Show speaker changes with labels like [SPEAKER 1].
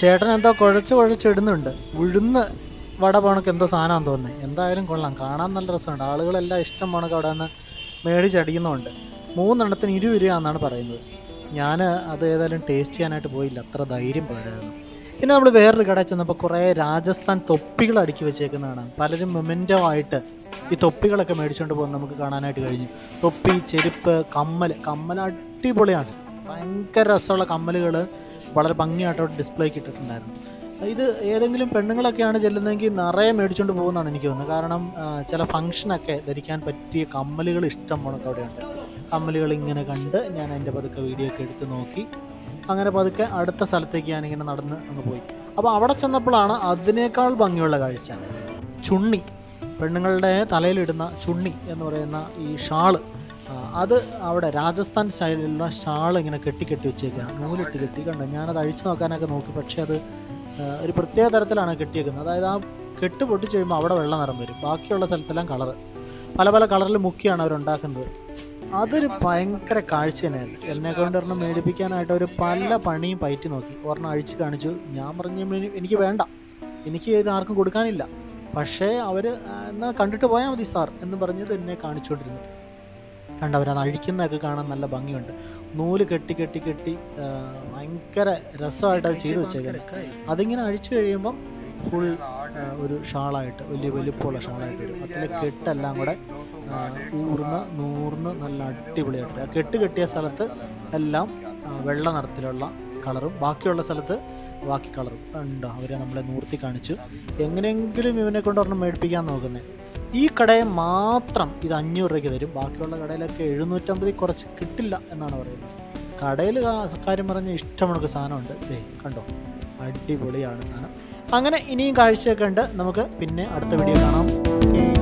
[SPEAKER 1] ചേട്ടൻ എന്തോ കുഴച്ച് കുഴച്ചിടുന്നുണ്ട് ഉഴുന്ന് വട പോണക്ക് എന്തോ സാധനമാണെന്ന് തോന്നുന്നത് എന്തായാലും കൊള്ളാം കാണാൻ നല്ല രസമുണ്ട് ആളുകളെല്ലാം ഇഷ്ടം പോണക്ക് അവിടെ നിന്ന് മേടിച്ചടിക്കുന്നുണ്ട് മൂന്നെണ്ണത്തിന് ഇരുപത് രൂപയാണെന്നാണ് പറയുന്നത് ഞാൻ അത് ഏതായാലും ടേസ്റ്റ് ചെയ്യാനായിട്ട് പോയില്ല അത്ര ധൈര്യം പോരായിരുന്നു പിന്നെ നമ്മൾ വേറൊരു കടയിൽ ചെന്നപ്പോൾ കുറേ രാജസ്ഥാൻ തൊപ്പികൾ അടുക്കി വെച്ചേക്കുന്നതാണ് പലരും മൊമെൻറ്റോ ആയിട്ട് ഈ തൊപ്പികളൊക്കെ മേടിച്ചുകൊണ്ട് പോകുന്നത് നമുക്ക് കാണാനായിട്ട് കഴിഞ്ഞു തൊപ്പി ചെരുപ്പ് കമ്മൽ കമ്മൽ അടിപൊളിയാണ് ഭയങ്കര രസമുള്ള കമ്മലുകൾ വളരെ ഭംഗിയായിട്ട് ഡിസ്പ്ലേക്ക് ഇട്ടിട്ടുണ്ടായിരുന്നു ഇത് ഏതെങ്കിലും പെണ്ണുങ്ങളൊക്കെയാണ് ചെല്ലുന്നതെങ്കിൽ നിറയെ മേടിച്ചുകൊണ്ട് പോകുന്നതാണ് എനിക്ക് തോന്നുന്നത് കാരണം ആ, ചില ഫംഗ്ഷനൊക്കെ ധരിക്കാൻ പറ്റിയ കമ്മലുകൾ ഇഷ്ടം പോണൊക്കെ അവിടെയുണ്ട് കമ്മലുകൾ ഇങ്ങനെ കണ്ട് ഞാൻ അതിൻ്റെ പതുക്കെ വീഡിയോ ഒക്കെ എടുത്ത് നോക്കി അങ്ങനെ പതുക്കെ അടുത്ത സ്ഥലത്തേക്ക് ഞാനിങ്ങനെ നടന്ന് അങ്ങ് പോയി അപ്പോൾ അവിടെ ചെന്നപ്പോഴാണ് അതിനേക്കാൾ ഭംഗിയുള്ള കാഴ്ച ചുണ്ണി പെണ്ണുങ്ങളുടെ തലയിലിടുന്ന ചുണ്ണി എന്ന് പറയുന്ന ഈ ഷാള് ആ, അത് അവിടെ രാജസ്ഥാൻ സ്റ്റൈലിലുള്ള ഷാൾ ഇങ്ങനെ കെട്ടി കെട്ടി വെച്ചേക്കാണ് നൂലിട്ട് കെട്ടി കണ്ടോ ഞാനത് അഴിച്ചു നോക്കാനൊക്കെ നോക്കി പക്ഷേ അത് ആ, ഒരു പ്രത്യേക തരത്തിലാണ് കെട്ടിയേക്കുന്നത് അതായത് ആ കെട്ട് പൊട്ടിച്ച് കഴിയുമ്പോൾ അവിടെ വെള്ള നിറം വരും ബാക്കിയുള്ള സ്ഥലത്തെല്ലാം കളറ് പല പല കളറിൽ മുക്കിയാണ് അവരുണ്ടാക്കുന്നത് അതൊരു ഭയങ്കര കാഴ്ച തന്നെയായിരുന്നു എന്നെ കൊണ്ട് ഒരെണ്ണം മേടിപ്പിക്കാനായിട്ട് ഒരു പല പണിയും പയറ്റി നോക്കി ഒരെണ്ണം അഴിച്ച് കാണിച്ചു ഞാൻ പറഞ്ഞു "എനി- എനിക്ക് വേണ്ട എനിക്ക് ഇത് ആർക്കും കൊടുക്കാനില്ല പക്ഷേ അവർ എന്നാൽ കണ്ടിട്ട് പോയാൽ മതി സാർ എന്ന് പറഞ്ഞത് എന്നെ കാണിച്ചുകൊണ്ടിരുന്നു കണ്ട അവരത് അഴിക്കുന്നതൊക്കെ കാണാൻ നല്ല ഭംഗിയുണ്ട് നൂല് കെട്ടി കെട്ടി കെട്ടി ആ, ഭയങ്കര രസമായിട്ട് അത് ചെയ്തു വെച്ചേക്കുന്നത് അതിങ്ങനെ അഴിച്ചു കഴിയുമ്പം ഫുൾ ഒരു ഷാളായിട്ട് വലിയ വലിപ്പമുള്ള ഷാളായിട്ട് വരും അതിലെ കെട്ടെല്ലാം കൂടെ ആ, ഊർന്ന് നൂർന്ന് നല്ല അടിപൊളിയായിട്ട് വരും. ആ കെട്ട് കെട്ടിയ സ്ഥലത്ത് എല്ലാം ആ, വെള്ള നിറത്തിലുള്ള കളറും ബാക്കിയുള്ള സ്ഥലത്ത് ബാക്കി കളറും ഉണ്ടോ അവരെ നമ്മളെ നൂർത്തി കാണിച്ചു എങ്ങനെയെങ്കിലും ഇവനെ കൊണ്ട് ഒരെണ്ണം മേടിപ്പിക്കാൻ നോക്കുന്നത് ഈ കടയെ മാത്രം ഇത് അഞ്ഞൂറ് രൂപയ്ക്ക് തരും ബാക്കിയുള്ള കടയിലൊക്കെ എഴുന്നൂറ്റമ്പതിൽ കുറച്ച് കിട്ടില്ല എന്നാണ് പറയുന്നത് കടയിൽ കാര്യം പറഞ്ഞ ഇഷ്ടമുള്ള സാധനമുണ്ട് ദേ കണ്ടോ അടിപൊളിയാണ് സാധനം അങ്ങനെ ഇനിയും കാഴ്ചയൊക്കെ ഉണ്ട് നമുക്ക് പിന്നെ അടുത്ത വീഡിയോ കാണാം ഓക്കേ